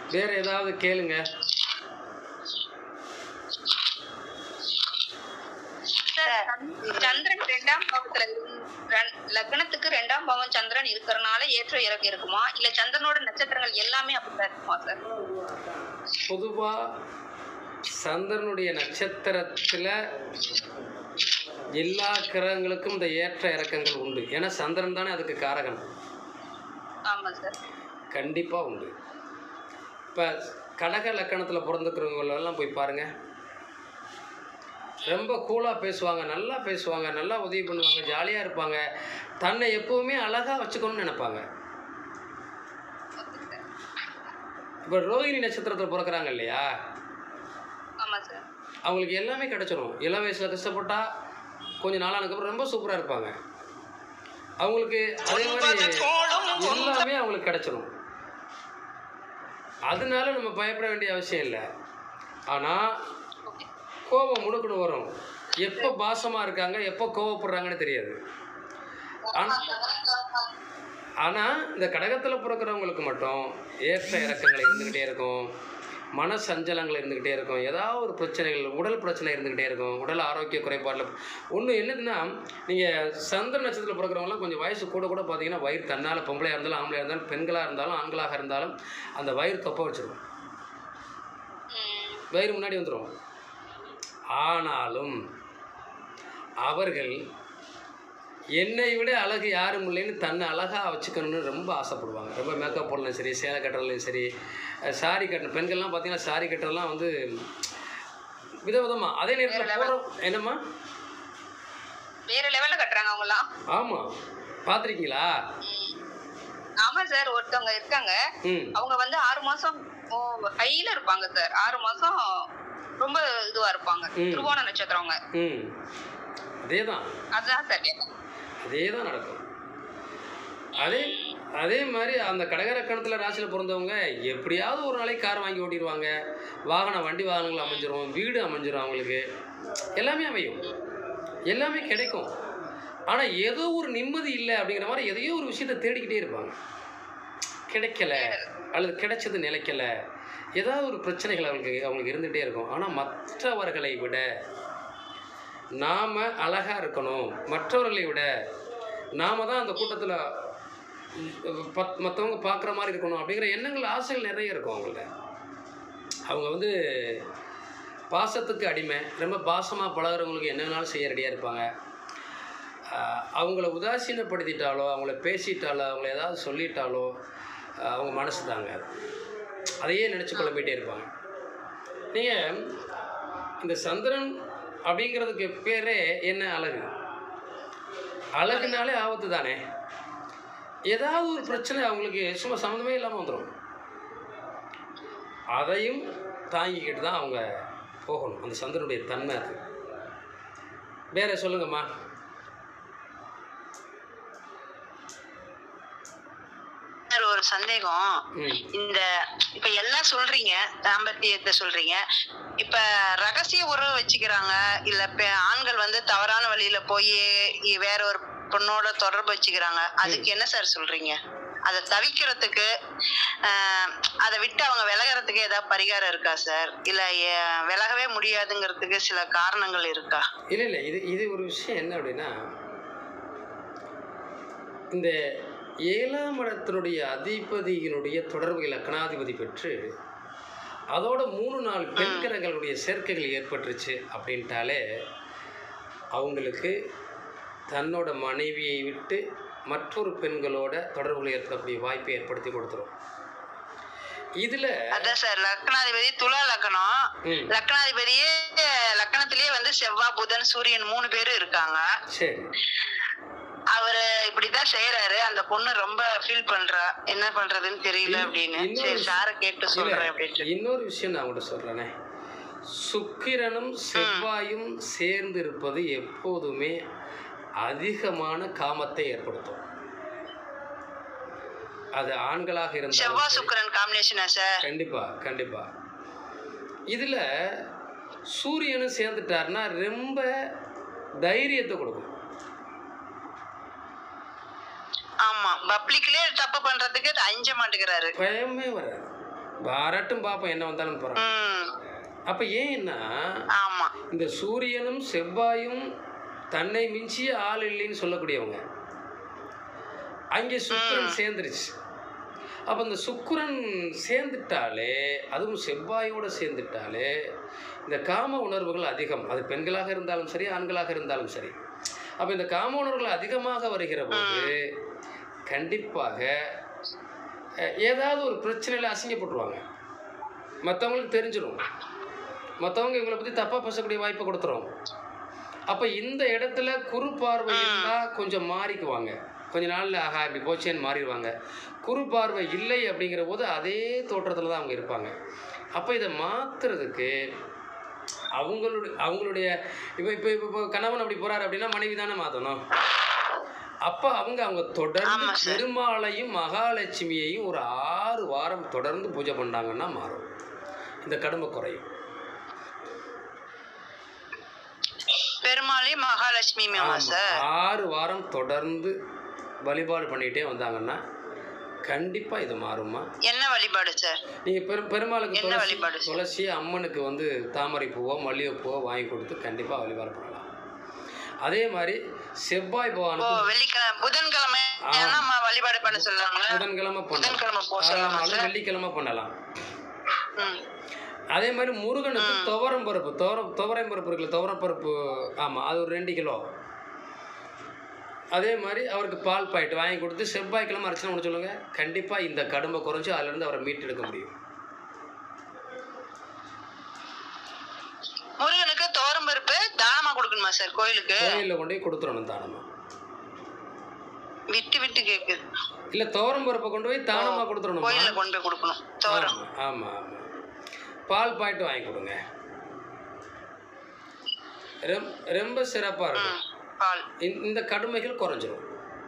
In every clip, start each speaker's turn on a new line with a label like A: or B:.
A: வேற ஏதாவது கேளுங்க
B: சார், சந்திரன் ரெண்டாம் பாவத்துல இருந்து- ரன்- லக்னத்துக்கு ரெண்டாம் பாவம் சந்திரன் இருக்கறனால ஏற்ற இறக்கம் இருக்குமா இல்ல சந்திரனோட நட்சத்திரங்கள் எல்லாமே அப்படிதான் இருக்குமா சார்
A: பொதுவாக சந்திரனுடைய நட்சத்திரத்தில் எல்லா கிரகங்களுக்கும் இந்த ஏற்ற இறக்கங்கள் உண்டு ஏன்னா சந்திரன் தானே அதுக்கு காரகன்
B: ஆமா சார்
A: கண்டிப்பாக உண்டு இப்போ கடக லக்கணத்தில் பிறந்துக்கிறவங்களெல்லாம் போய் பாருங்கள் ரொம்ப கூலாக பேசுவாங்க நல்லா பேசுவாங்க நல்லா உதவி பண்ணுவாங்க ஜாலியாக இருப்பாங்க தன்னை எப்போவுமே அழகாக வச்சுக்கணும்னு நினைப்பாங்க
B: ஓகே சார்
A: இப்போ ரோஹிணி நட்சத்திரத்தில் பிறக்கறாங்க இல்லையா
B: ஆமா சார்
A: அவங்களுக்கு எல்லாமே கிடைச்சிரும் இளம் வயசில் கஷ்டப்பட்டா கொஞ்சம் நாளானதுக்கப்புறம் ரொம்ப சூப்பராக இருப்பாங்க அவங்களுக்கு அதே மாதிரி எல்லாமே அவங்களுக்கு கிடைச்சிரும் அதனால நம்ம பயப்பட வேண்டிய அவசியம் இல்லை ஆனால்
B: ஓகே
A: கோபம் முடுக்குன்னு வரும் எப்போ பாசமாக இருக்காங்க எப்போ கோவப்படுறாங்கன்னு தெரியாது ஆனால் இந்த கடகத்தில் பிறக்கிறவங்களுக்கு மட்டும் ஏற்ற இறக்கங்கள் இருந்துக்கிட்டே இருக்கும் மன சஞ்சலங்கள் இருந்துக்கிட்டே இருக்கும் ஏதாவது ஒரு பிரச்சனைகள் உடல் பிரச்சனை இருந்துக்கிட்டே இருக்கும் உடல் ஆரோக்கிய குறைபாடில் ஒன்று என்னதுன்னா நீங்கள் சந்திர நட்சத்திரத்தில் பிறக்கிறவங்களாம் கொஞ்சம் வயசு கூட கூட பார்த்தீங்கன்னா வயிறு தன்னால் பொம்பளையாக இருந்தாலும் ஆம்பளையாக இருந்தாலும் பெண்களாக இருந்தாலும் ஆண்களாக இருந்தாலும் அந்த வயிறு தொப்பை வச்சிருக்கும்
B: ம்,
A: வயிறு முன்னாடி வந்துடும் ஆனாலும் அவர்கள் என்னை விட அழகு யாரும் இல்லைன்னு தன்னை அழகாக வச்சுக்கணும்னு ரொம்ப ஆசைப்படுவாங்க ரொம்ப மேக்கப் போடலாம் சரி சேலை கட்டுறதுலையும் சரி சாரி கட்டணும் பெண்கள்லாம் பார்த்தீங்கன்னா சாரி கட்டுறதுலாம் வந்து விதவிதமாக அதே நேரத்தில் போகிறோம் என்னம்மா
B: வேற லெவல்ல கட்டுறாங்க அவங்க எல்லாம்
A: ஆமாம் பார்த்துருக்கீங்களா
B: ஆமா சார் ஒருத்தவங்க இருக்காங்க
A: ம்
B: அவங்க வந்து ஆறு மாசம் ஹைல இருப்பாங்க சார் ஆறு மாசம் ரொம்ப இதுவா இருப்பாங்க
A: ம்.
B: திருவோண நட்சத்திரம் அவங்க
A: ம் அதே தான்
B: அதுதான் சார் கேட்டேன்.
A: அதே தான் நடக்கும் அதே அதே மாதிரி அந்த கடகரக்கணத்தில் ராசியில் பிறந்தவங்க எப்படியாவது ஒரு நாளைக்கு கார் வாங்கி ஓட்டிடுவாங்க வாகனம் வண்டி வாகனங்கள் அமைஞ்சிரும் வீடு அமைஞ்சிரும் அவங்களுக்கு எல்லாமே அமையும் எல்லாமே கிடைக்கும் ஆனால் ஏதோ ஒரு நிம்மதி இல்லை அப்படிங்கிற மாதிரி எதையோ ஒரு விஷயத்தை தேடிக்கிட்டே இருப்பாங்க கிடைக்கல அல்லது கிடைச்சது நிலைக்கல ஏதாவது ஒரு பிரச்சனைகள் அவங்களுக்கு அவங்களுக்கு இருந்துகிட்டே இருக்கும் ஆனால் மற்றவர்களை விட நாம் அழகாக இருக்கணும் மற்றவர்களை விட நாம தான் அந்த கூட்டத்தில் பத் மற்றவங்க பார்க்குற மாதிரி இருக்கணும் அப்படிங்கிற எண்ணங்கள் ஆசைகள் நிறைய இருக்கும் அவங்கள்ட்ட அவங்க வந்து பாசத்துக்கு அடிமை ரொம்ப பாசமாக பழகுறவங்களுக்கு என்ன வேணாலும் செய்ய ரெடியாக இருப்பாங்க ஆஹ் அவங்கள உதாசீனப்படுத்திட்டாலோ அவங்கள பேசிட்டாலோ அவங்கள ஏதாவது சொல்லிட்டாலோ ஆஹ் அவங்க மனசு தாங்க அதையே நினச்சி குழம்பிட்டே இருப்பாங்க நீங்கள் இந்த சந்திரன் அப்படிங்கிறதுக்கு பேரே என்ன அழகு அழகுனாலே ஆபத்து தானே ஏதாவது ஒரு பிரச்சனை அவங்களுக்கு சும்மா சம்மந்தமே இல்லாமல் வந்துடும் அதையும் தாங்கிக்கிட்டு தான் அவங்க போகணும் அந்த சந்திரனுடைய தன்மை அது வேற சொல்லுங்கம்மா
C: சார் ஒரு சந்தேகம்
A: ம்
C: இந்த இப்ப எல்லாம் சொல்றீங்க தாம்பத்தியத்தை சொல்றீங்க இப்ப ரகசிய உறவு வச்சுக்கிறாங்க இல்ல பெ- ஆண்கள் வந்து தவறான வழியில போய் வேற ஒரு பொண்ணோட தொடர்பு வச்சுக்கிறாங்க அதுக்கு என்ன சார் சொல்றீங்க அதை தவிக்கிறதுக்கு ஆஹ், அதை விட்டு அவங்க விலகிறதுக்கு ஏதாவது பரிகாரம் இருக்கா சார் இல்ல எ- விலகவே முடியாதுங்கிறதுக்கு சில காரணங்கள் இருக்கா
A: இல்லை இல்லை இது இது ஒரு விஷயம் என்ன அப்படின்னா இந்த ஏழாம் இடத்தினுடைய அதிபதியினுடைய தொடர்புகள் லக்னாதிபதி பெற்று அதோட மூணு நாலு பெண் கிரகங்களுடைய சேர்க்கைகள் ஏற்பட்டுருச்சு அப்படின்ட்டாலே அவங்களுக்கு தன்னோட மனைவியை விட்டு மற்றொரு பெண்களோட தொடர்புகள் ஏற்படக்கூடிய வாய்ப்பை ஏற்படுத்தி கொடுத்துரும் இதில்
C: அதான் சார் லக்னாதிபதி துலா லக்னம்
A: ம்
C: லக்னாதிபதியே லக்னத்திலேயே வந்து செவ்வாய் புதன் சூரியன் மூணு பேரும் இருக்காங்க
A: சரி
C: அவரு இப்படிதான் செய்யறாரு அந்த பொண்ணு ரொம்ப ஃபீல் பண்றா என்ன பண்றதுன்னு தெரியல அப்படின்னு
A: இன்னொரு
C: சரி
A: விஷயம்-
C: சார கேட்டு
A: இல்ல,
C: சொல்றேன் அப்படின்ட்டு
A: இன்னொரு விஷயம் நான் உங்கள்கிட்ட சொல்கிறேனே சுக்கிரனும் செவ்வாயும் சேர்ந்து இருப்பது எப்போதுமே அதிகமான காமத்தை ஏற்படுத்தும் அது ஆண்களாக இருந்தாலும்
C: செவ்வாய்
A: சரி.
C: சுக்கிரன் காம்பினேஷனா சார்
A: கண்டிப்பா கண்டிப்பா இதுல சூரியனும் சேர்ந்துட்டாருன்னா ரொம்ப தைரியத்தை கொடுக்கும்
C: ஆமா பப்ளிக்லயே தப்பு பண்றதுக்கு அஞ்ச மாட்டேங்கிறாரு
A: பயமே வராது வரட்டும் பார்ப்போம் என்ன வந்தாலும் போகிறோம்
C: ம்
A: அப்போ ஏன்னா
C: ஆமா
A: இந்த சூரியனும் செவ்வாயும் தன்னை மிஞ்சிய ஆள் இல்லைன்னு சொல்லக்கூடியவங்க அங்கே சுக்கிரன் சேர்ந்துருச்சு அப்போ இந்த சுக்கிரன் சேர்ந்துட்டாலே அதுவும் செவ்வாயோடு சேர்ந்துட்டாலே இந்த காம உணர்வுகள் அதிகம் அது பெண்களாக இருந்தாலும் சரி ஆண்களாக இருந்தாலும் சரி அப்போ இந்த காம உணர்வுகள் அதிகமாக வருகிற போது கண்டிப்பாக அஹ், ஏதாவது ஒரு பிரச்சனையில் அசிங்கப்பட்டுருவாங்க மற்றவங்களுக்கு தெரிஞ்சிடும் மற்றவங்க இவங்களை பற்றி தப்பாக பேசக்கூடிய வாய்ப்பை கொடுத்துரும் அப்போ இந்த இடத்துல குறு பார்வை இருந்தால் கொஞ்சம் மாறிக்குவாங்க கொஞ்ச நாளில் ஆஹா இப்படி போச்சேன்னு மாறிடுவாங்க குறு பார்வை இல்லை அப்படிங்கிற போது அதே தோற்றத்தில் தான் அவங்க இருப்பாங்க அப்போ இதை மாற்றுறதுக்கு அவங்களுடைய அவங்களுடைய இப்போ இப்போ இப்போ கணவன் அப்படி போகிறாரு அப்படின்னா மனைவி தானே மாற்றணும் அப்போ அவங்க அவங்க தொடர்ந்து
C: ஆமா சார்.
A: பெருமாளையும் மகாலட்சுமியையும் ஒரு ஆறு வாரம் தொடர்ந்து பூஜை பண்ணாங்கன்னா மாறும் இந்த கடுமை குறையும்
C: பெருமாளையும் மகாலட்சுமியுமா
A: ஆமா.
C: சார்
A: ஆறு வாரம் தொடர்ந்து வழிபாடு பண்ணிகிட்டே வந்தாங்கன்னா கண்டிப்பாக இது மாறுமா
C: என்ன வழிபாடு சார்
A: நீங்கள் பெரு பெருமாளுக்கு
C: என்ன
A: துளசி
C: வழிபாடு?
A: துளசி அம்மனுக்கு வந்து தாமரை பூவோ மல்லிகை பூவோ வாங்கி கொடுத்து கண்டிப்பாக வழிபாடு பண்ணலாம் அதே மாதிரி செவ்வாய்
C: ஓ
A: பகவானுக்கு
C: வெள்ளிக்கிழமை புதன்கிழமை
A: ஆ.
C: நம்ம வழிபாடு பண்ண சொல்லுவாங்களா
A: புதன்கிழமை
C: புதன்கிழமை
A: பண்ணலாம்
C: போக சொல்லலாமா
A: தாராளமாக
C: சார்?
A: வெள்ளிக்கிழமை பண்ணலாம்
C: ம்
A: அதே மாதிரி முருகனுக்கு துவரம் பருப்பு துவரம் துவரம் பருப்பு இருக்குல்ல துவரம் பருப்பு ஆமாம் அது ஒரு ரெண்டு கிலோ அதே மாதிரி அவருக்கு பால் பாக்கெட் வாங்கி கொடுத்து செவ்வாய்க்கிழமை அர்ச்சனை பண்ண சொல்லுங்க கண்டிப்பாக இந்த கடுமை குறைஞ்சு அதுலேருந்து அவரை மீட்டெடுக்க முடியும்
C: முருகனுக்கு தோரம் பருப்பு தானமா கொடுக்கணுமா சார் கோயிலுக்கு
A: கோயிலில் கொண்டு போய் கொடுத்துடணும் தானமாக
C: விட்டு விட்டு கேக்குது
A: இல்லை துவரம் பருப்பை கொண்டு போய் தானமாக கொடுத்துடணுமா
C: கோயில்ல கொண்டு போய் கொடுக்கணும் தோரம்
A: ஆமாம் ஆமாம் ஆமாம் பால் பாக்கெட் வாங்கி கொடுங்க ரெம் ரொம்ப சிறப்பாக இருக்கும்
C: ம், பால்
A: இந்த- இந்த கடுமைகள் குறைஞ்சிரும்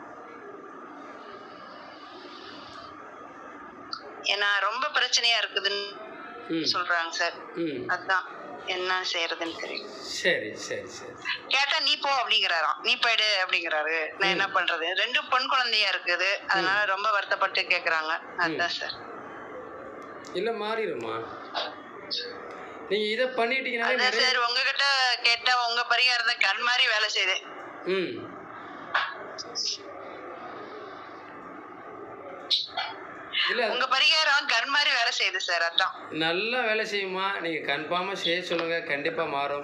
C: ஏன்னா ரொம்ப பிரச்சனையா இருக்குதுன்னு
A: ம்
C: சொல்றாங்க சார்
A: ம்
C: அதான் என்ன செய்யறதுன்னு தெரியும்
A: சரி சரி சரி
C: கேட்டா நீ போ அப்படிங்கிறாராம் நீ போயிடு அப்படிங்கிறாரு நான் என்ன பண்றது ரெண்டு பொன் குழந்தையா இருக்குது அதனால ரொம்ப வருத்தப்பட்டு கேக்குறாங்க அதான் சார்
A: இல்லை மாறிடுமா நீங்கள் இதை பண்ணிட்டீங்கனாலே
C: அதான்
A: நிறைய
C: சார் உங்ககிட்ட கேட்டா உங்க பரிகாரத்தை கண் மாதிரி வேலை செய்யுது
A: ம் இல்லை
C: உங்க பரிகாரம் கண் மாதிரி வேலை செய்யுது சார் அதான்
A: நல்லா வேலை செய்யுமா நீங்கள் கன்ஃபார்மாக செய்ய சொல்லுங்கள் கண்டிப்பாக மாறும்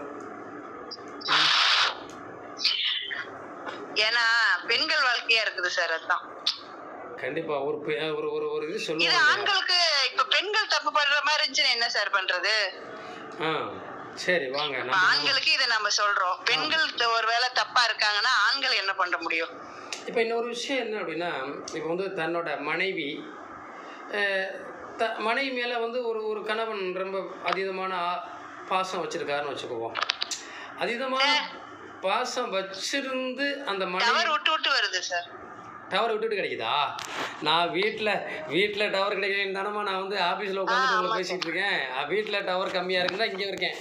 C: ஏன்னா பெண்கள் வாழ்க்கையா இருக்குது சார் அதான்
A: கண்டிப்பாக ஒரு பெ- ஒரு ஒரு ஒரு இது
C: இது
A: சொல்லுவாங்க
C: ஆண்களுக்கு இப்ப பெண்கள் தப்பு பண்ற மாதிரி இருந்துச்சுன்னா என்ன சார் பண்றது
A: ஆ சரி வாங்க
C: இப்ப
A: நம்ம
C: ஆண்களுக்கு இதை நம்ம சொல்றோம் பெண்கள் த- ஒருவேளை தப்பா இருக்காங்கன்னா ஆண்கள் என்ன பண்ண முடியும்
A: இப்போ இன்னொரு விஷயம் என்ன அப்படின்னா இப்போ வந்து தன்னோட மனைவி அஹ், த மனைவி மேலே வந்து ஒரு ஒரு கணவன் ரொம்ப அதீதமான ஆ- பாசம் வச்சுருக்காருன்னு வச்சுக்குவோம் அதீதமான பாசம் வச்சிருந்து அந்த மனைவி
C: டவர் விட்டு விட்டு வருது சார்
A: டவர் விட்டுட்டு கிடைக்குதா நான் வீட்டில் வீட்டில் டவர் கிடைக்கலன்னு தானம்மா நான் வந்து ஆஃபீஸில் உட்காந்துட்டு உங்களை பேசிகிட்டு இருக்கேன் வீட்டில் டவர் கம்மியாக இருக்குன்னா இங்கே இருக்கேன்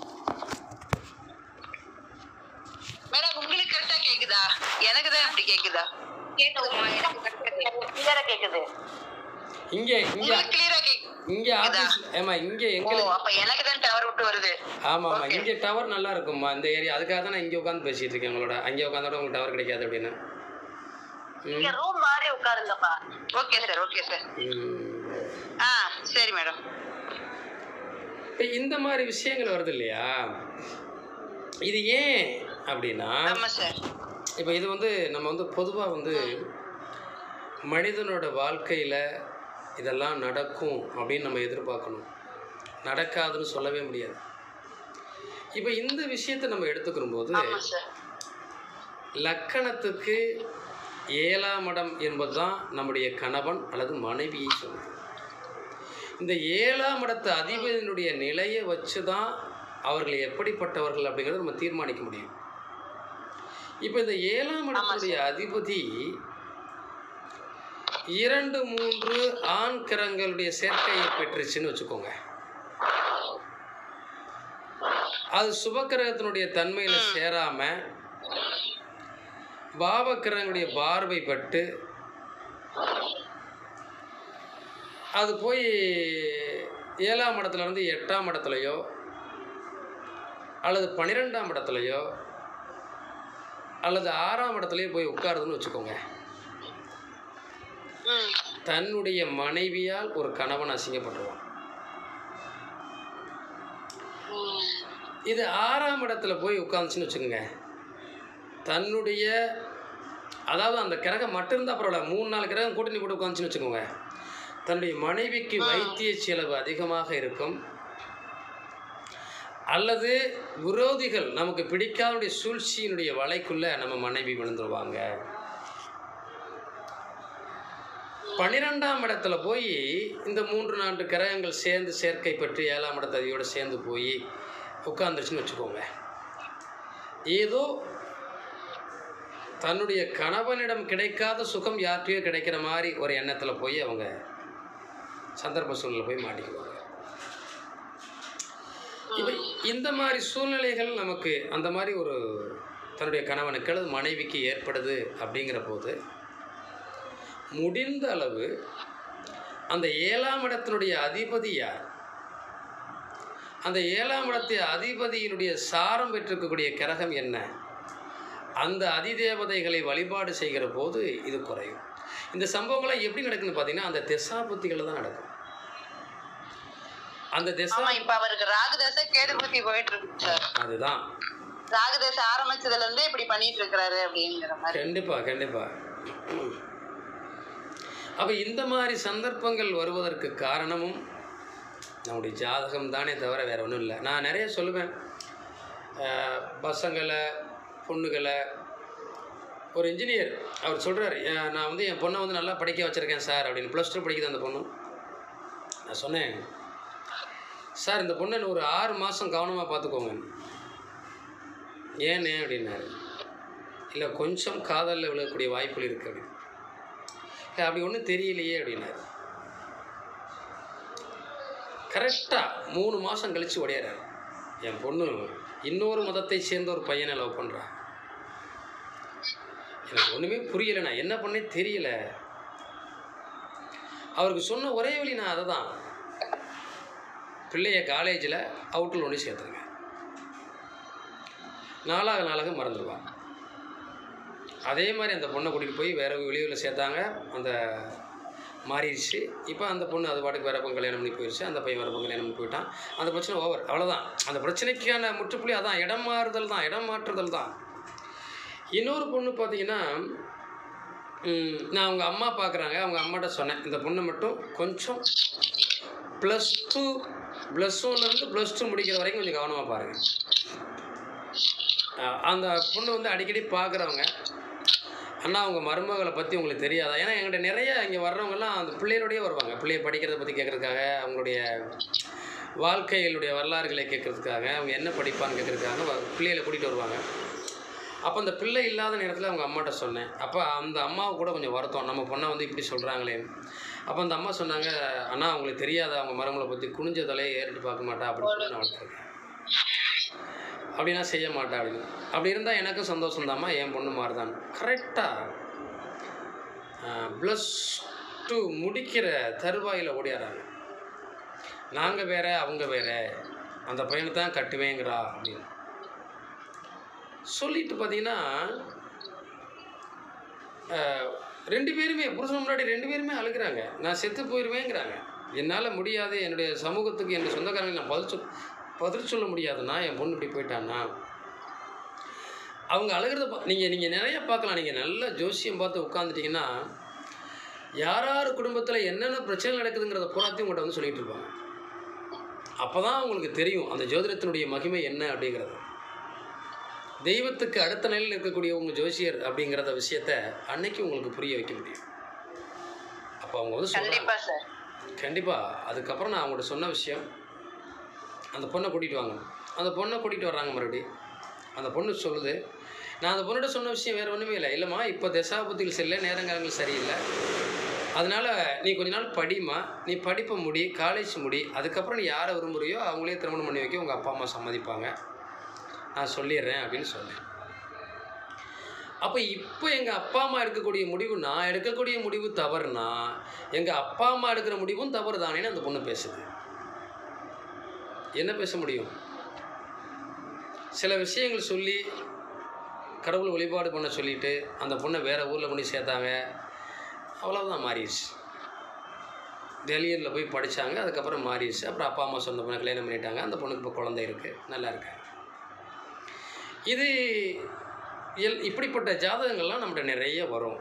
C: மேடம் உங்களுக்கு கரெக்டா கேக்குதா எனக்கு தான் இப்படி கேக்குதா
B: கேட்குதுமா எனக்கு correct ஆ கேக்குது.
C: கிளியரா கேக்குது
A: இங்கே இங்கே
C: உங்களுக்கு கிளியரா கேக்கு
A: இங்கே ஆஃபீஸ் ஏமா இங்கே
C: ஓ
A: எங்களுக்கு
C: அப்ப எனக்கு தான் டவர் விட்டு வருது
A: ஆமாம் ஆமாம் இங்கே டவர் நல்லா இருக்கும்மா இந்த ஏரியா அதுக்காக தான் நான் இங்கே உட்காந்து பேசிகிட்டு இருக்கேன் உங்களோட அங்கே உட்காந்தோட உங்களுக்கு டவர் கிடைக்காது அப்படின்னு ம்
C: ரூம் மாறி உட்காருங்கப்பா ஓகே சார் ஓகே சார்
A: ம்.
C: ஆ சரி மேடம்
A: இப்ப இந்த மாதிரி விஷயங்கள் வருது இல்லையா இது ஏன் அப்படின்னா
C: ஆமா சார்
A: இப்போ இது வந்து நம்ம வந்து பொதுவாக வந்து மனிதனோட வாழ்க்கையில் இதெல்லாம் நடக்கும் அப்படின்னு நம்ம எதிர்பார்க்கணும் நடக்காதுன்னு சொல்லவே முடியாது இப்போ இந்த விஷயத்தை நம்ம எடுத்துக்கிற போது
C: ஆமா சார்
A: லக்கணத்துக்கு ஏழாம் இடம் என்பது தான் நம்முடைய கணவன் அல்லது மனைவியை சொல்லுது இந்த ஏழாம் இடத்து அதிபதியினுடைய நிலையை வச்சு தான் அவர்கள் எப்படிப்பட்டவர்கள் அப்படிங்கிறத நம்ம தீர்மானிக்க முடியும் இப்போ இந்த ஏழாம் இடத்துடைய அதிபதி இரண்டு மூன்று ஆண் கிரகங்களுடைய சேர்க்கையை பெற்றுச்சுன்னு வச்சுக்கோங்க அது சுபக்கிரகத்தினுடைய தன்மையில சேராம பாவக்கிரகங்களுடைய பார்வை பட்டு அது போய் ஏழாம் இடத்துல இருந்து எட்டாம் இடத்துலையோ அல்லது பன்னிரெண்டாம் இடத்துலையோ அல்லது ஆறாம் இடத்துலையோ போய் உட்காருதுன்னு வச்சுக்கோங்க
C: ம்
A: தன்னுடைய மனைவியால் ஒரு கணவன் அசிங்கப்பட்டுருவான்
C: ம்
A: இது ஆறாம் இடத்துல போய் உட்காந்துச்சுன்னு வச்சுக்கோங்க தன்னுடைய அதாவது அந்த கிரகம் மட்டும் இருந்தால் பரவாயில்ல மூணு நாலு கிரகம் கூட்டணி போட்டு உட்காந்துச்சுன்னு வச்சுக்கோங்க தன்னுடைய மனைவிக்கு வைத்திய செலவு அதிகமாக இருக்கும் அல்லது விரோதிகள் நமக்கு பிடிக்காதனுடைய சூழ்ச்சியினுடைய வலைக்குள்ள நம்ம மனைவி விழுந்துருவாங்க பன்னிரெண்டாம் இடத்துல போய் இந்த மூன்று நான்கு கிரகங்கள் சேர்ந்து சேர்க்கை பெற்று ஏழாம் இடத்ததியோடு சேர்ந்து போய் உட்காந்துருச்சுன்னு வச்சுக்கோங்க ஏதோ தன்னுடைய கணவனிடம் கிடைக்காத சுகம் யார்கிட்டயோ கிடைக்கிற மாதிரி ஒரு எண்ணத்தில் போய் அவங்க சந்தர்ப்ப சூழ்நிலை போய் மாட்டிக்குவாங்க இப்போ இந்த மாதிரி சூழ்நிலைகள் நமக்கு அந்த மாதிரி ஒரு தன்னுடைய கணவனுக்கு அல்லது மனைவிக்கு ஏற்படுது அப்படிங்கிற போது முடிந்த அளவு அந்த ஏழாம் இடத்தினுடைய அதிபதி யார் அந்த ஏழாம் இடத்து அதிபதியினுடைய சாரம் பெற்றிருக்கக்கூடிய கிரகம் என்ன அந்த அதிதேவதைகளை வழிபாடு செய்கிற போது இது குறையும் இந்த சம்பவங்கள்லாம் எப்படி நடக்குதுன்னு பார்த்தீங்கன்னா அந்த திசாபுத்திகளில் தான் நடக்கும் அந்த திசா
C: ஆமா இப்ப அவருக்கு ராகுதசை கேடு புத்தி போயிட்டு இருக்கு சார்
A: அதுதான்
C: ராகுதசை ஆரம்பிச்சதுல இருந்தே இப்படி பண்ணிட்டு இருக்கிறாரு அப்படிங்கிற மாதிரி
A: கண்டிப்பா கண்டிப்பா அப்போ இந்த மாதிரி சந்தர்ப்பங்கள் வருவதற்கு காரணமும் நம்முடைய ஜாதகம் தானே தவிர வேற ஒன்றும் இல்லை நான் நிறைய சொல்லுவேன் அஹ், பசங்களை பொண்ணுகளை ஒரு இன்ஜினியர் அவர் சொல்கிறார் நான் வந்து என் பொண்ணை வந்து நல்லா படிக்க வச்சுருக்கேன் சார் அப்படின்னு ப்ளஸ் டூ படிக்குது அந்த பொண்ணு நான் சொன்னேன் சார் இந்த பொண்ணை இன்னும் ஒரு ஆறு மாதம் கவனமாக பார்த்துக்கோங்க ஏன்னு அப்படின்னாரு இல்லை கொஞ்சம் காதலில் விழக்கூடிய வாய்ப்புகள் இருக்கு அப்படின்னு இல்லை அப்படி ஒன்றும் தெரியலையே அப்படின்னாரு கரெக்டாக மூணு மாதம் கழித்து ஓடியாராரு என் பொண்ணு இன்னொரு மதத்தை சேர்ந்த ஒரு பையனை லவ் பண்ணுறா எனக்கு ஒன்றுமே புரியலை நான் என்ன பண்ணே தெரியல அவருக்கு சொன்ன ஒரே வழி நான் அதை தான் பிள்ளைய காலேஜில் அவுட்டில் ஒன்று சேர்த்துருங்க நாளாக நாளாக மறந்துடுவான் அதே மாதிரி அந்த பொண்ணை கூட்டிகிட்டு போய் வேற வெளியூரில் சேர்த்தாங்க அந்த மாறிடுச்சு இப்போ அந்த பொண்ணு அது பாட்டுக்கு வேற பக்கம் கல்யாணம் பண்ணி போயிடுச்சு அந்த பையன் வேற பக்கம் கல்யாணம் பண்ணி போயிட்டான் அந்த பிரச்சனை ஓவர் அவ்வளோதான் அந்த பிரச்சனைக்கான முற்றுப்புள்ளி அதான் இடம் மாறுதல் தான் இடம் மாற்றுதல் தான் இன்னொரு பொண்ணு பார்த்தீங்கன்னா ம், நான் அவங்க அம்மா பார்க்குறாங்க அவங்க அம்மாட்ட சொன்னேன் இந்த பொண்ணை மட்டும் கொஞ்சம் ப்ளஸ் டூ ப்ளஸ் ஒன்லேருந்து ப்ளஸ் டூ முடிக்கிற வரைக்கும் கொஞ்சம் கவனமாக பாருங்கள் அஹ் அந்த பொண்ணு வந்து அடிக்கடி பார்க்குறவங்க அண்ணா அவங்க மருமகளை பற்றி உங்களுக்கு தெரியாதா ஏன்னா என்கிட்ட நிறைய இங்கே வர்றவங்கெல்லாம் அந்த பிள்ளைகளோடயே வருவாங்க பிள்ளைய படிக்கிறத பற்றி கேட்குறதுக்காக அவங்களுடைய வாழ்க்கைகளுடைய வரலாறுகளை கேட்குறதுக்காக அவங்க என்ன படிப்பான்னு கேட்குறதுக்காக வ- பிள்ளைகளை கூட்டிகிட்டு வருவாங்க அப்போ அந்த பிள்ளை இல்லாத நேரத்தில் அவங்க அம்மாட்ட சொன்னேன் அப்போ அந்த அம்மாவை கூட கொஞ்சம் வருத்தம் நம்ம பொண்ணை வந்து இப்படி சொல்கிறாங்களேன்னு அப்போ அந்த அம்மா சொன்னாங்க அண்ணா அவங்களுக்கு தெரியாத அவங்க மருமகளை பற்றி குனிஞ்ச தலையை ஏறிட்டு பார்க்க மாட்டா அப்படி சொல்லி நான் வளர்த்துருக்கேன் அப்படின்னா செய்ய மாட்டா அப்படின்னு அப்படி இருந்தால் எனக்கும் சந்தோஷம் தாம்மா என் பொண்ணு மாறுதான் கரெக்டாக ப்ளஸ் டூ முடிக்கிற தருவாயில் ஓடியாராங்க நாங்கள் வேற அவங்க வேற அந்த பையனை தான் கட்டுவேங்கிறா அப்படின்னு சொல்லிட்டு பார்த்தீங்கன்னா ஆஹ், ரெண்டு பேருமே புருஷன் முன்னாடி ரெண்டு பேருமே அழுகுறாங்க நான் செத்து போயிடுவேங்கிறாங்க என்னால் முடியாது என்னுடைய சமூகத்துக்கு என்னுடைய சொந்தக்காரங்க நான் பதில் சொல் பதில் சொல்ல முடியாதுண்ணா என் பொண்ணு இப்படி போயிட்டான்னா அவங்க அழுகிறத நீங்கள் நீங்கள் நிறைய பார்க்கலாம் நீங்கள் நல்ல ஜோசியம் பார்த்து உட்காந்துட்டீங்கன்னா யார் யார் குடும்பத்தில் என்னென்ன பிரச்சனை நடக்குதுங்கிறத பூராத்தையும் உங்கள்கிட்ட வந்து சொல்லிட்டு இருப்பாங்க அப்போ தான் உங்களுக்கு தெரியும் அந்த ஜோதிடத்தினுடைய மகிமை என்ன அப்படிங்கிறது தெய்வத்துக்கு அடுத்த நிலையில் இருக்கக்கூடிய உங்கள் ஜோசியர் அப்படிங்கிறத விஷயத்த அன்னைக்கு உங்களுக்கு புரிய வைக்க முடியும் அப்போ அவங்க வந்து சொல்கிறாங்க
C: கண்டிப்பா சார்
A: கண்டிப்பாக அதுக்கப்புறம் நான் அவங்கள்ட்ட சொன்ன விஷயம் அந்த பொண்ணை கூட்டிகிட்டு வாங்க அந்த பொண்ணை கூட்டிகிட்டு வர்றாங்க மறுபடியும் அந்த பொண்ணு சொல்லுது நான் அந்த பொண்ணுகிட்ட சொன்ன விஷயம் வேறு ஒன்றுமே இல்லை இல்லைம்மா இப்போ தசாபுத்திகள் சரியில்லை நேரங்காலங்கள் சரியில்லை அதனால் நீ கொஞ்ச நாள் படிம்மா நீ படிப்பை முடி காலேஜ் முடி அதுக்கப்புறம் நீ யாரை விரும்புறியோ அவங்களே திருமணம் பண்ணி வைக்க உங்கள் அப்பா அம்மா சம்மதிப்பாங்க நான் சொல்லிடுறேன் அப்படின்னு சொன்னேன் அப்போ இப்போ எங்கள் அப்பா அம்மா எடுக்கக்கூடிய முடிவு நான் எடுக்கக்கூடிய முடிவு தவறுனா எங்கள் அப்பா அம்மா எடுக்கிற முடிவும் தவறு தானேன்னு அந்த பொண்ணு பேசுது என்ன பேச முடியும் சில விஷயங்கள் சொல்லி கடவுள் வழிபாடு பண்ண சொல்லிட்டு அந்த பொண்ணை வேறு ஊரில் கொண்டு போய் சேர்த்தாங்க அவ்வளோதான் மாறிடுச்சு டெல்லியில் போய் படித்தாங்க அதுக்கப்புறம் மாறிடுச்சு அப்புறம் அப்பா அம்மா சொந்த பொண்ணை கல்யாணம் பண்ணிட்டாங்க அந்த பொண்ணுக்கு இப்போ குழந்தை இருக்குது நல்லா இருக்காங்க இது எல் இப்படிப்பட்ட ஜாதகங்கள்லாம் நம்மகிட்ட நிறைய வரும்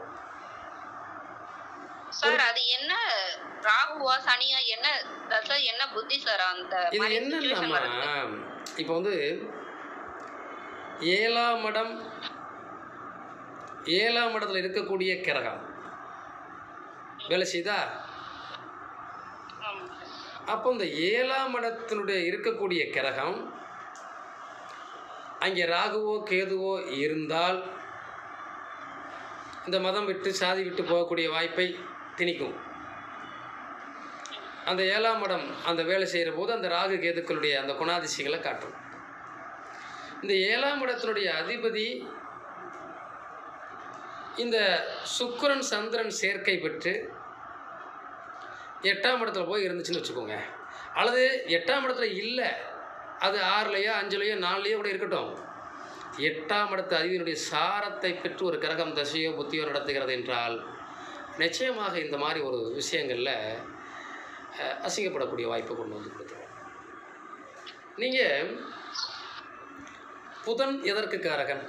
B: சார் அது என்ன ராகுவா சனியா என்ன தசை என்ன புத்தி சார் அந்த
A: இது
B: மாதிரி situation
A: என்னன்னா
B: வர்றது?
A: இப்போ வந்து ஏழாம் இடம் ஏழாம் இடத்துல இருக்கக்கூடிய கிரகம் வேலை செய்தா
B: ஆமா.
A: அப்போ இந்த ஏழாம் இடத்தினுடைய இருக்கக்கூடிய கிரகம் அங்கே ராகுவோ கேதுவோ இருந்தால் இந்த மதம் விட்டு சாதி விட்டு போகக்கூடிய வாய்ப்பை திணிக்கும் அந்த ஏழாம் இடம் அந்த வேலை செய்கிற போது அந்த ராகு கேதுக்களுடைய அந்த குணாதிசயங்களை காட்டும் இந்த ஏழாம் இடத்தினுடைய அதிபதி இந்த சுக்கிரன் சந்திரன் சேர்க்கை பெற்று எட்டாம் இடத்துல போய் இருந்துச்சுன்னு வச்சுக்கோங்க அல்லது எட்டாம் இடத்துல இல்லை அது ஆறுலையோ அஞ்சுலையோ நாலுலையோ கூட இருக்கட்டும் எட்டாம் இடத்து அதிபதியினுடைய சாரத்தை பெற்று ஒரு கிரகம் தசையோ புத்தியோ நடத்துகிறது என்றால் நிச்சயமாக இந்த மாதிரி ஒரு விஷயங்களில் அஹ், அசிங்கப்படக்கூடிய வாய்ப்பை கொண்டு வந்து கொடுத்துரும் நீங்கள் புதன் எதற்கு காரகன்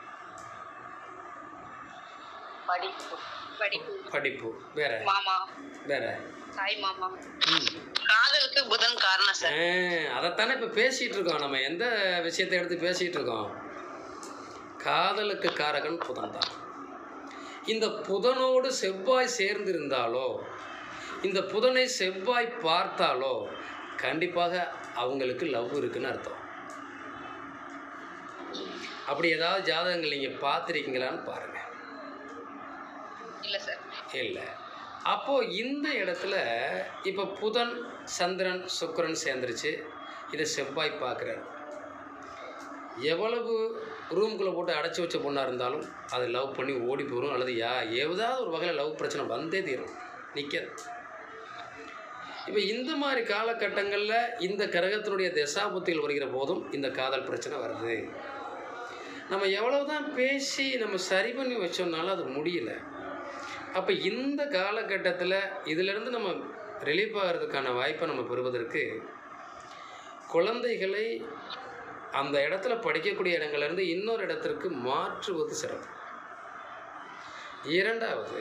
B: படிப்பு படிப்பு
A: படிப்பு வேற
B: மாமா
A: வேற
B: தாய் மாமா
A: ம்
C: காதலுக்கு புதன் காரணம் சார்
A: ஆ, அதைத்தானே இப்போ பேசிகிட்டு இருக்கோம் நம்ம எந்த விஷயத்தை எடுத்து பேசிகிட்டு இருக்கோம் காதலுக்கு காரகன் புதன் தான் இந்த புதனோடு செவ்வாய் சேர்ந்திருந்தாலோ இந்த புதனை செவ்வாய் பார்த்தாலோ கண்டிப்பாக அவங்களுக்கு லவ் இருக்குன்னு அர்த்தம் அப்படி ஏதாவது ஜாதகங்கள் நீங்கள் பார்த்துருக்கீங்களான்னு பாருங்கள்
B: இல்ல சார்
A: இல்லை அப்போது இந்த இடத்துல இப்போ புதன் சந்திரன் சுக்கிரன் சேர்ந்துருச்சு இதை செவ்வாய் பார்க்குறாரு எவ்வளவு ரூம்குள்ளே போட்டு அடைச்சி வச்ச பொண்ணாக இருந்தாலும் அதை லவ் பண்ணி ஓடி போயிடும் அல்லது யா ஏதாவது ஒரு வகையில் லவ் பிரச்சனை வந்தே தீரும் நிற்காது இப்போ இந்த மாதிரி காலகட்டங்களில் இந்த கிரகத்தினுடைய தசாபுத்திகள் வருகிற போதும் இந்த காதல் பிரச்சனை வருது நம்ம எவ்வளவு தான் பேசி நம்ம சரி பண்ணி வச்சோம்னாலும் அது முடியல அப்போ இந்த காலகட்டத்தில் இதிலிருந்து நம்ம ரிலீஃப் ஆகிறதுக்கான வாய்ப்பை நம்ம பெறுவதற்கு குழந்தைகளை அந்த இடத்துல படிக்கக்கூடிய இடங்கள்லேருந்து இன்னொரு இடத்திற்கு மாற்றுவது சிறப்பு இரண்டாவது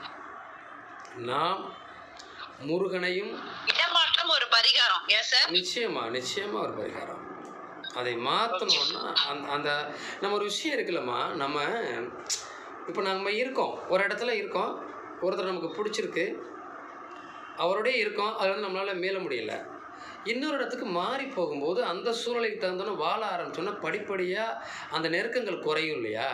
A: நாம் முருகனையும்
C: இடமாற்றம் ஒரு பரிகாரம் ஏன் சார்
A: நிச்சயமா நிச்சயமா ஒரு பரிகாரம் அதை மாற்றணும்னா அந்த அந்த நம்ம ஒரு விஷயம் இருக்குல்லம்மா நம்ம இப்போ நம்ம இருக்கோம் ஒரு இடத்துல இருக்கோம் ஒருத்தர் நமக்கு பிடிச்சிருக்கு அவரோடயே இருக்கோம் அது வந்து நம்மளால் மீள முடியல இன்னொரு இடத்துக்கு மாறி போகும்போது அந்த சூழ்நிலைக்கு தகுந்தோன்னு வாழ ஆரம்பிச்சோன்னா படிப்படியாக அந்த நெருக்கங்கள் குறையும் இல்லையா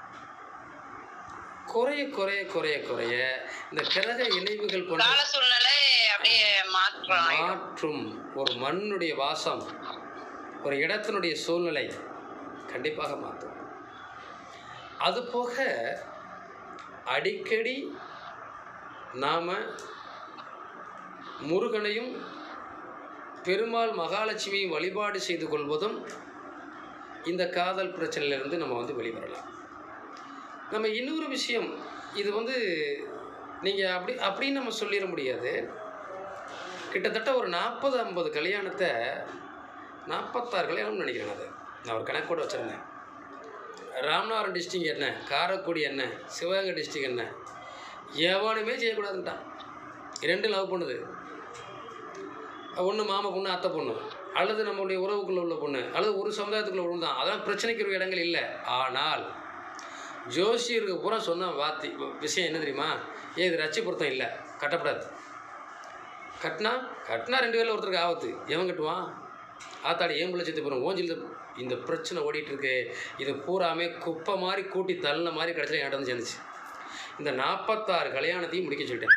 A: குறைய குறைய குறைய குறைய இந்த கிரக இணைவுகள் போன்ற
C: கால சூழ்நிலை அப்படியே மாற்றம் ஆயிடும்.
A: மாற்றும் ஒரு மண்ணுடைய வாசம் ஒரு இடத்தினுடைய சூழ்நிலை கண்டிப்பாக மாற்றும் அது போக அடிக்கடி நாம் முருகனையும் பெருமாள் மகாலட்சுமியும் வழிபாடு செய்து கொள்வதும் இந்த காதல் பிரச்சனையிலிருந்து நம்ம வந்து வெளிவரலாம் நம்ம இன்னொரு விஷயம் இது வந்து நீங்கள் அப்படி அப்படின்னு நம்ம சொல்லிட முடியாது கிட்டத்தட்ட ஒரு நாற்பது ஐம்பது கல்யாணத்தை நாற்பத்தாறு கல்யாணம்னு நினைக்கிறேன் அது நான் ஒரு கணக்கு கூட வச்சுருந்தேன் ராமநாதபுரம் டிஸ்ட்ரிக் என்ன காரைக்குடி என்ன சிவகங்கை டிஸ்ட்ரிக் என்ன எவனுமே செய்யக்கூடாதுன்ட்டான் ரெண்டு லவ் பண்ணுது ஒன்று மாமா பொண்ணு அத்தை பொண்ணு அல்லது நம்மளுடைய உறவுக்குள்ள உள்ள பொண்ணு அல்லது ஒரு சமுதாயத்துக்குள்ள உள்ள தான் அதெல்லாம் பிரச்சனைக்குரிய இடங்கள் இல்லை ஆனால் ஜோசியருக்கு பூரா சொன்ன வார்த்தை விஷயம் என்ன தெரியுமா ஏன் இது ரச்சி பொருத்தம் இல்லை கட்டப்படாது கட்டினா கட்டினா ரெண்டு பேரில் ஒருத்தருக்கு ஆபத்து எவன் கட்டுவான் ஆத்தாடி ஏன் பிள்ளை செத்து போகிறோம் ஓஞ்சில் இந்த பிரச்சனை ஓடிட்டு இருக்கு இது பூராமே குப்பை மாதிரி கூட்டி தள்ளின மாதிரி கடைசியில் என்கிட்ட வந்து சேர்ந்துச்சு இந்த நாற்பத்தாறு கல்யாணத்தையும் முடிக்க சொல்லிட்டேன்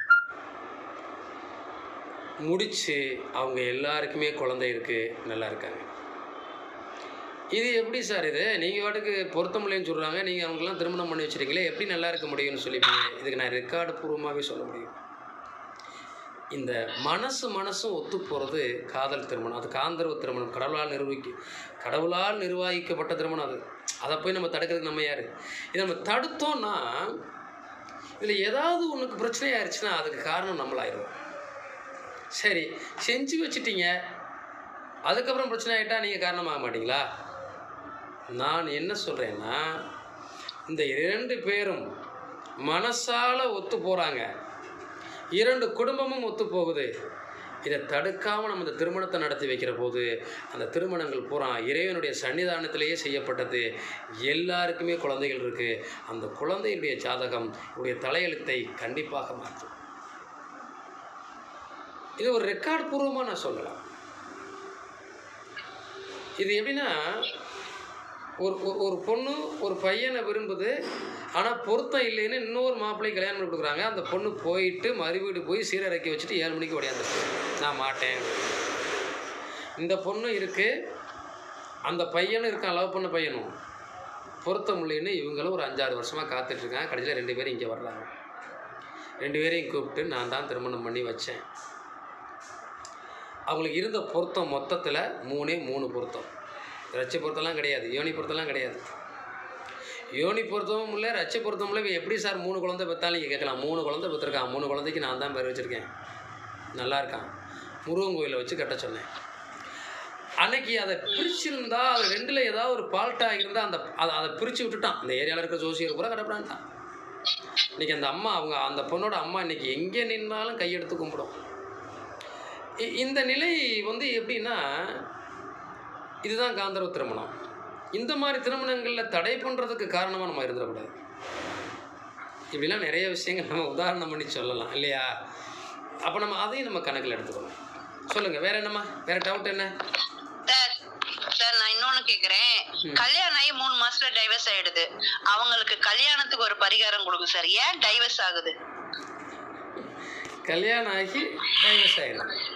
A: முடிச்சு அவங்க எல்லாருக்குமே குழந்தை இருக்குது நல்லா இருக்காங்க இது எப்படி சார் இது நீங்கள் வாட்டுக்கு பொருத்தமில்லைன்னு சொல்கிறாங்க நீங்கள் அவங்கெல்லாம் திருமணம் பண்ணி வச்சிருக்கீங்களே எப்படி நல்லா இருக்க முடியும்னு சொல்லிப்பீங்க இதுக்கு நான் ரெக்கார்டு பூர்வமாகவே சொல்ல முடியும் இந்த மனசு மனசும் ஒத்து போகிறது காதல் திருமணம் அது காந்தர்வ திருமணம் கடவுளால் நிர்வகிக்க கடவுளால் நிர்வகிக்கப்பட்ட திருமணம் அது அதை போய் நம்ம தடுக்கிறதுக்கு நம்ம யார் இதை நம்ம தடுத்தோம்னா இதில் ஏதாவது ஒன்றுக்கு பிரச்சனை ஆயிடுச்சுன்னா அதுக்கு காரணம் நம்மளாயிடுவோம் சரி செஞ்சு வச்சிட்டீங்க அதுக்கப்புறம் பிரச்சனை ஆகிட்டா நீங்கள் காரணமாக மாட்டீங்களா நான் என்ன சொல்கிறேன்னா இந்த இரண்டு பேரும் மனசால ஒத்து போகிறாங்க இரண்டு குடும்பமும் ஒத்து போகுது இதை தடுக்காமல் நம்ம இந்த திருமணத்தை நடத்தி வைக்கிற போது அந்த திருமணங்கள் பூரா இறைவனுடைய சன்னிதானத்திலேயே செய்யப்பட்டது எல்லாருக்குமே குழந்தைகள் இருக்குது அந்த குழந்தையுடைய ஜாதகம் உடைய தலையெழுத்தை கண்டிப்பாக மாற்றும் இது ஒரு ரெக்கார்ட் பூர்வமாக நான் சொல்லலாம் இது எப்படின்னா ஒரு ஒரு- ஒரு பொண்ணு ஒரு பையனை விரும்புது ஆனால் பொருத்தம் இல்லைன்னு இன்னொரு மாப்பிள்ளை கல்யாணம் பண்ணி கொடுக்குறாங்க அந்த பொண்ணு போயிட்டு மறுவீடு போய் சீரரைக்கி வச்சுட்டு ஏழு மணிக்கு ஓடியாந்துருக்கு நான் மாட்டேன் இந்த பொண்ணு இருக்குது அந்த பையனும் இருக்கான் லவ் பண்ண பையனும் பொருத்தம் இல்லைன்னு இவங்களும் ஒரு அஞ்சாறு வருஷமாக காத்துட்ருக்காங்க கடைசியில் ரெண்டு பேரும் இங்கே வர்றாங்க ரெண்டு பேரையும் கூப்பிட்டு நான் தான் திருமணம் பண்ணி வச்சேன் அவங்களுக்கு இருந்த பொருத்தம் மொத்தத்தில் மூணே மூணு பொருத்தம் ரச்சை பொருத்தம்லாம் கிடையாது யோனி பொருத்தம்லாம் கிடையாது யோனி பொருத்தமும் இல்லை ரச்சை பொருத்தமும் இல்லை இவன் எப்படி சார் மூணு குழந்தை பெற்றாலும் நீங்கள் கேட்கலாம் மூணு குழந்தை பெற்றிருக்கான் மூணு குழந்தைக்கு நான் தான் பேர் வச்சுருக்கேன் நல்லா இருக்கான் முருகன் கோயிலை வச்சு கட்ட சொன்னேன் அன்னைக்கு அதை பிரிச்சிருந்தா அது ரெண்டில் ஏதாவது ஒரு பால்ட்டாக இருந்தால் அந்த அதை அதை பிரித்து விட்டுட்டான் அந்த ஏரியாவில் இருக்க ஜோசியர் பூரா கட்டப்படான்ட்டான் இன்னைக்கு அந்த அம்மா அவங்க அந்த பொண்ணோட அம்மா இன்னைக்கு எங்கே நின்னாலும் கையெடுத்து கும்பிடும் இ- இந்த நிலை வந்து எப்படின்னா இதுதான் காந்தர்வ திருமணம் இந்த மாதிரி திருமணங்களில் தடை பண்ணுறதுக்கு காரணமாக நம்ம இருந்துடக்கூடாது இப்படிலாம் நிறைய விஷயங்கள் நம்ம உதாரணம் பண்ணி சொல்லலாம் இல்லையா அப்போ நம்ம அதையும் நம்ம கணக்கில் எடுத்துக்கணும் சொல்லுங்கள் வேற என்னம்மா வேற டவுட் என்ன
C: சார் சார் நான் இன்னொன்னு கேக்குறேன் கல்யாணம் ஆகி மூணு மாசத்துல டைவர்ஸ் ஆயிடுது அவங்களுக்கு கல்யாணத்துக்கு ஒரு பரிகாரம் கொடுங்க சார் ஏன் டைவர்ஸ் ஆகுது
A: கல்யாணம் ஆகி டைவர்ஸ் ஆயிடும்